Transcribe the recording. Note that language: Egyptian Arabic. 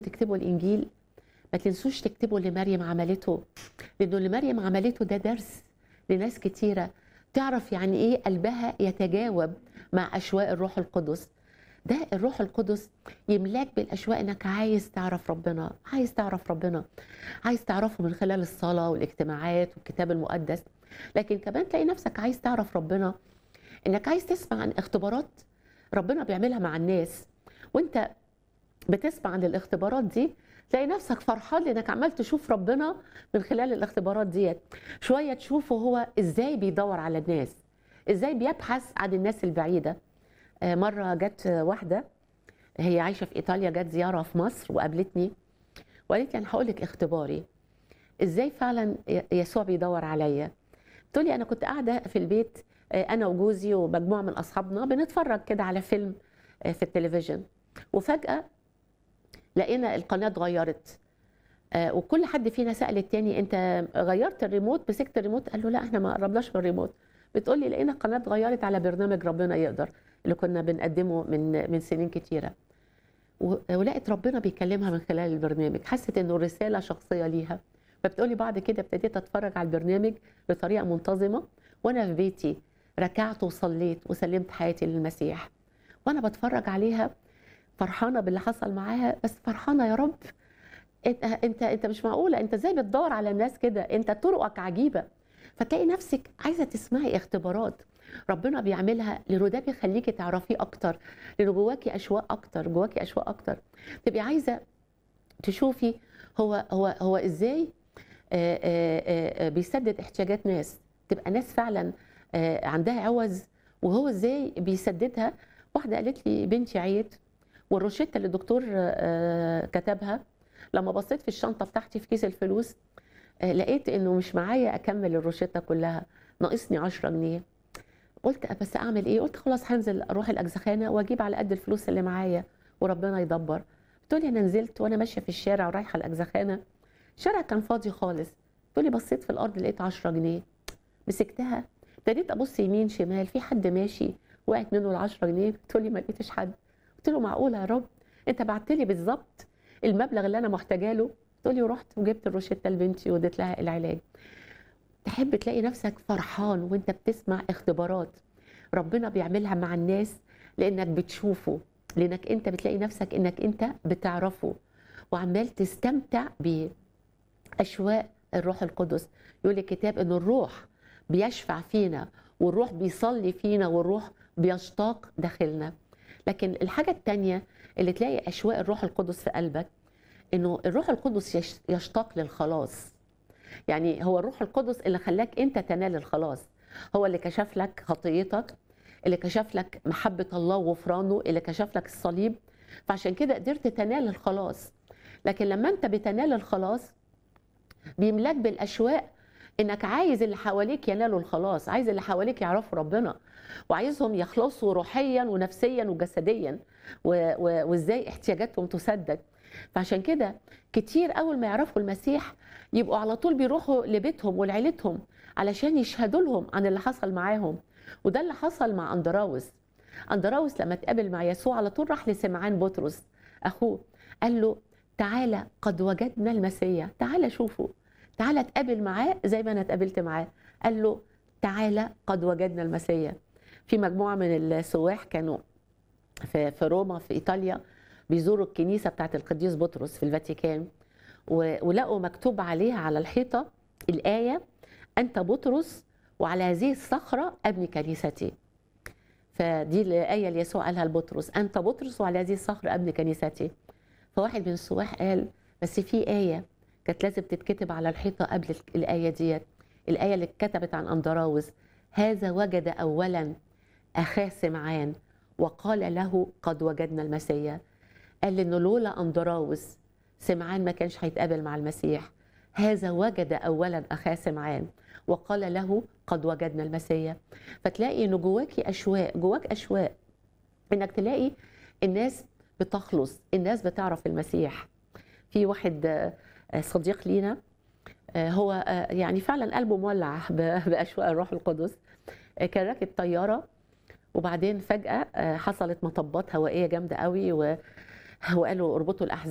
تكتبوا الانجيل ما تنسوش تكتبوا اللي مريم عملته لانه اللي مريم عملته ده درس لناس كتيره تعرف يعني ايه قلبها يتجاوب مع اشواق الروح القدس ده الروح القدس يملاك بالاشواق انك عايز تعرف ربنا عايز تعرف ربنا عايز تعرفه من خلال الصلاه والاجتماعات والكتاب المقدس لكن كمان تلاقي نفسك عايز تعرف ربنا انك عايز تسمع عن اختبارات ربنا بيعملها مع الناس وانت بتسمع عن الاختبارات دي تلاقي نفسك فرحان لانك عمال تشوف ربنا من خلال الاختبارات ديت شويه تشوفه هو ازاي بيدور على الناس ازاي بيبحث عن الناس البعيده آه، مره جت واحده هي عايشه في ايطاليا جت زياره في مصر وقابلتني وقالت لي انا هقول لك اختباري ازاي فعلا يسوع بيدور عليا تقول لي انا كنت قاعده في البيت آه، انا وجوزي ومجموعه من اصحابنا بنتفرج كده على فيلم آه، في التلفزيون وفجاه لقينا القناه اتغيرت آه، وكل حد فينا سال التاني انت غيرت الريموت مسكت الريموت قال له لا احنا ما قربناش من الريموت بتقول لي لقينا القناه اتغيرت على برنامج ربنا يقدر اللي كنا بنقدمه من من سنين كتيره و- ولقيت ربنا بيكلمها من خلال البرنامج حست انه رساله شخصيه ليها فبتقولي بعد كده ابتديت اتفرج على البرنامج بطريقه منتظمه وانا في بيتي ركعت وصليت وسلمت حياتي للمسيح وانا بتفرج عليها فرحانه باللي حصل معاها بس فرحانه يا رب انت انت انت مش معقوله انت ازاي بتدور على الناس كده انت طرقك عجيبه فتلاقي نفسك عايزه تسمعي اختبارات ربنا بيعملها لانه ده بيخليكي تعرفيه اكتر لانه جواكي اشواق اكتر جواكي اشواق اكتر تبقي عايزه تشوفي هو هو هو ازاي آه، آه، آه، بيسدد احتياجات ناس تبقى ناس فعلا آه، عندها عوز وهو ازاي بيسددها واحده قالت لي بنتي عيت والروشته اللي الدكتور آه، كتبها لما بصيت في الشنطه بتاعتي في كيس الفلوس آه، لقيت انه مش معايا اكمل الروشته كلها ناقصني 10 جنيه قلت بس اعمل ايه قلت خلاص هنزل اروح الاجزخانه واجيب على قد الفلوس اللي معايا وربنا يدبر بتقولي انا نزلت وانا ماشيه في الشارع ورايحه الاجزخانه الشارع كان فاضي خالص تقولي بصيت في الارض لقيت 10 جنيه مسكتها ابتديت ابص يمين شمال في حد ماشي وقعت منه ال 10 جنيه بتقولي ما لقيتش حد قلت له معقوله يا رب انت بعت لي بالظبط المبلغ اللي انا محتاجه له تقولي ورحت وجبت الروشته لبنتي واديت لها العلاج تحب تلاقي نفسك فرحان وانت بتسمع اختبارات ربنا بيعملها مع الناس لانك بتشوفه لانك انت بتلاقي نفسك انك انت بتعرفه وعمال تستمتع باشواق الروح القدس يقول الكتاب ان الروح بيشفع فينا والروح بيصلي فينا والروح بيشتاق داخلنا لكن الحاجه التانية اللي تلاقي اشواق الروح القدس في قلبك انه الروح القدس يش- يشتاق للخلاص يعني هو الروح القدس اللي خلاك انت تنال الخلاص هو اللي كشف لك خطيتك اللي كشف لك محبة الله وغفرانه اللي كشف لك الصليب فعشان كده قدرت تنال الخلاص لكن لما انت بتنال الخلاص بيملاك بالاشواق انك عايز اللي حواليك ينالوا الخلاص عايز اللي حواليك يعرفوا ربنا وعايزهم يخلصوا روحيا ونفسيا وجسديا و- و- وازاي احتياجاتهم تسدد فعشان كده كتير اول ما يعرفوا المسيح يبقوا على طول بيروحوا لبيتهم ولعيلتهم علشان يشهدوا لهم عن اللي حصل معاهم وده اللي حصل مع اندراوس اندراوس لما اتقابل مع يسوع على طول راح لسمعان بطرس اخوه قال له تعالى قد وجدنا المسيح تعالى شوفه تعالى اتقابل معاه زي ما انا اتقابلت معاه قال له تعالى قد وجدنا المسيح في مجموعه من السواح كانوا في في روما في ايطاليا بيزوروا الكنيسه بتاعت القديس بطرس في الفاتيكان و- ولقوا مكتوب عليها على الحيطه الايه انت بطرس وعلى هذه الصخره ابني كنيستي فدي الايه اللي يسوع قالها لبطرس انت بطرس وعلى هذه الصخره ابني كنيستي فواحد من السواح قال بس في ايه كانت لازم تتكتب على الحيطه قبل ال- الايه ديت الايه اللي اتكتبت عن اندراوس هذا وجد اولا اخاه سمعان وقال له قد وجدنا المسيح قال انه لولا اندراوس سمعان ما كانش هيتقابل مع المسيح هذا وجد اولا اخاه سمعان وقال له قد وجدنا المسيح فتلاقي انه جواكي اشواق جواك اشواق انك تلاقي الناس بتخلص الناس بتعرف المسيح في واحد آه، آه، صديق لينا آه، هو آه، يعني فعلا قلبه مولع ب- باشواق الروح القدس آه، كان راكب طياره وبعدين فجاه آه، حصلت مطبات هوائيه جامده قوي و- وقالوا اربطوا الاحزاب